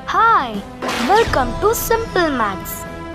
Hi, welcome to Simple Maths.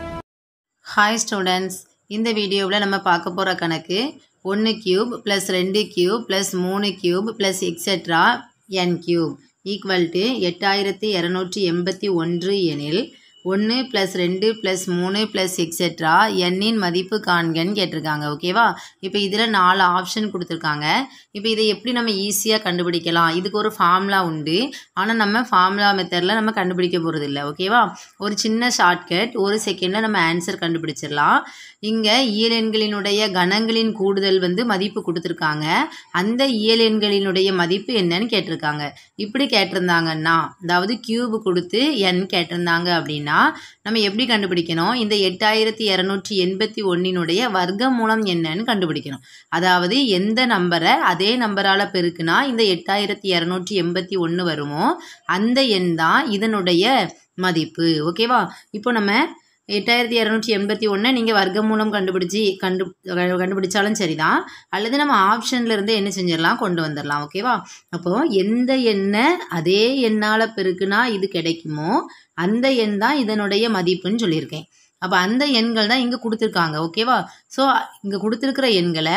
Hi students இந்த வீடியோவில் நம்ம பார்க்க போகிற கணக்கு ஒன்று கியூப் ப்ளஸ் ரெண்டு கியூப் ப்ளஸ் மூணு cube plus etcetera N cube equal to எட்டாயிரத்தி இரநூற்றி எண்பத்தி ஒன்று எனில் ஒன்று ப்ளஸ் ரெண்டு ப்ளஸ் மூணு ப்ளஸ் எக்ஸெட்ரா எண்ணின் மதிப்பு காண்கன்னு கேட்டிருக்காங்க ஓகேவா இப்போ இதில் நாலு ஆப்ஷன் கொடுத்துருக்காங்க இப்போ இதை எப்படி நம்ம ஈஸியாக கண்டுபிடிக்கலாம் இதுக்கு ஒரு ஃபார்முலா உண்டு ஆனால் நம்ம ஃபார்முலா மெத்தடில் நம்ம கண்டுபிடிக்க போகிறது இல்லை ஓகேவா ஒரு சின்ன ஷார்ட்கட் ஒரு செகண்டில் நம்ம ஆன்சர் கண்டுபிடிச்சிடலாம் இங்கே இயல் எண்களினுடைய கணங்களின் கூடுதல் வந்து மதிப்பு கொடுத்துருக்காங்க அந்த இயல் எண்களினுடைய மதிப்பு என்னன்னு கேட்டிருக்காங்க இப்படி கேட்டிருந்தாங்கன்னா அதாவது கியூப் கொடுத்து என் கேட்டிருந்தாங்க அப்படின்னா நம்ம எப்படி கண்டுபிடிக்கணும் இந்த எட்டாயிரத்தி இரநூற்றி எண்பத்தி ஒன்றினுடைய வர்க்க மூலம் என்னன்னு கண்டுபிடிக்கணும் அதாவது எந்த நம்பரை அதே நம்பரால் பெருக்குனா இந்த எட்டாயிரத்தி இரநூற்றி எண்பத்தி ஒன்று வருமோ அந்த எண் தான் இதனுடைய மதிப்பு ஓகேவா இப்போ நம்ம எட்டாயிரத்தி இரநூற்றி எண்பத்தி ஒன்றை நீங்கள் வர்க்க மூலம் கண்டுபிடிச்சி கண்டு கண்டுபிடிச்சாலும் சரிதான் அல்லது நம்ம ஆப்ஷன்ல இருந்து என்ன செஞ்சிடலாம் கொண்டு வந்துடலாம் ஓகேவா அப்போது எந்த எண்ணை அதே எண்ணால் பெருக்குனா இது கிடைக்குமோ அந்த எண் தான் இதனுடைய மதிப்புன்னு சொல்லியிருக்கேன் அப்போ அந்த எண்கள் தான் இங்கே கொடுத்துருக்காங்க ஓகேவா ஸோ இங்கே கொடுத்துருக்கிற எண்களை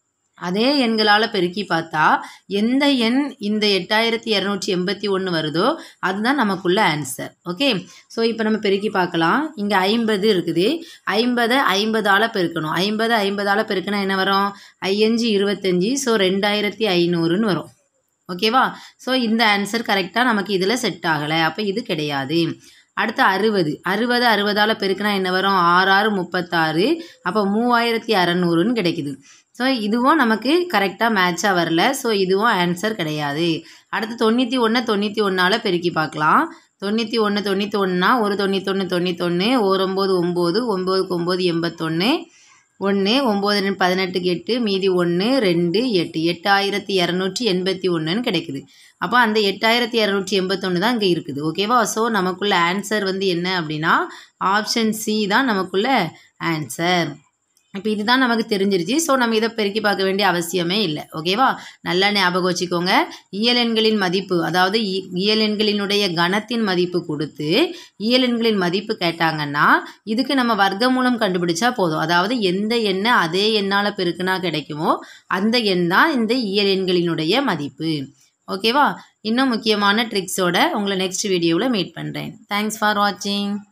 அதே எண்களால் பெருக்கி பார்த்தா எந்த எண் இந்த எட்டாயிரத்தி இரநூற்றி எண்பத்தி ஒன்று வருதோ அதுதான் நமக்குள்ள ஆன்சர் ஓகே ஸோ இப்போ நம்ம பெருக்கி பார்க்கலாம் இங்கே ஐம்பது இருக்குது ஐம்பதை ஐம்பதால் பெருக்கணும் ஐம்பது ஐம்பதால் பெருக்கினா என்ன வரும் ஐயஞ்சு இருபத்தஞ்சி ஸோ ரெண்டாயிரத்தி ஐநூறுன்னு வரும் ஓகேவா ஸோ இந்த ஆன்சர் கரெக்டாக நமக்கு இதில் செட் ஆகலை அப்போ இது கிடையாது அடுத்து அறுபது அறுபது அறுபதால் பெருக்கினா என்ன வரும் ஆறு ஆறு முப்பத்தாறு அப்போ மூவாயிரத்தி அறநூறுன்னு கிடைக்குது ஸோ இதுவும் நமக்கு கரெக்டாக மேட்சாக வரல ஸோ இதுவும் ஆன்சர் கிடையாது அடுத்து தொண்ணூற்றி ஒன்று தொண்ணூற்றி ஒன்றால் பெருக்கி பார்க்கலாம் தொண்ணூற்றி ஒன்று தொண்ணூற்றி ஒன்றா ஒரு தொண்ணூத்தொன்று தொண்ணூத்தொன்று ஒரு ஒம்பது ஒம்பது ஒம்போதுக்கு ஒம்பது எண்பத்தொன்று ஒன்று ஒம்பது ரெண்டு பதினெட்டுக்கு எட்டு மீதி ஒன்று ரெண்டு எட்டு எட்டாயிரத்தி இரநூற்றி எண்பத்தி ஒன்றுன்னு கிடைக்குது அப்போ அந்த எட்டாயிரத்தி இரநூற்றி எண்பத்தொன்று தான் இங்கே இருக்குது ஓகேவா ஸோ நமக்குள்ள ஆன்சர் வந்து என்ன அப்படின்னா ஆப்ஷன் சி தான் நமக்குள்ள ஆன்சர் இப்போ இதுதான் நமக்கு தெரிஞ்சிருச்சு ஸோ நம்ம இதை பெருக்கி பார்க்க வேண்டிய அவசியமே இல்லை ஓகேவா நல்லா ஞாபகம் வச்சுக்கோங்க இயல் எண்களின் மதிப்பு அதாவது இ- இயல் எண்களினுடைய கணத்தின் மதிப்பு கொடுத்து இயல் எண்களின் மதிப்பு கேட்டாங்கன்னா இதுக்கு நம்ம வர்க்க மூலம் கண்டுபிடிச்சா போதும் அதாவது எந்த எண்ணை அதே எண்ணால் பெருக்குனா கிடைக்குமோ அந்த எண் தான் இந்த இயல் எண்களினுடைய மதிப்பு ஓகேவா இன்னும் முக்கியமான ட்ரிக்ஸோட உங்களை நெக்ஸ்ட் வீடியோவில் மீட் பண்ணுறேன் தேங்க்ஸ் ஃபார் வாட்சிங்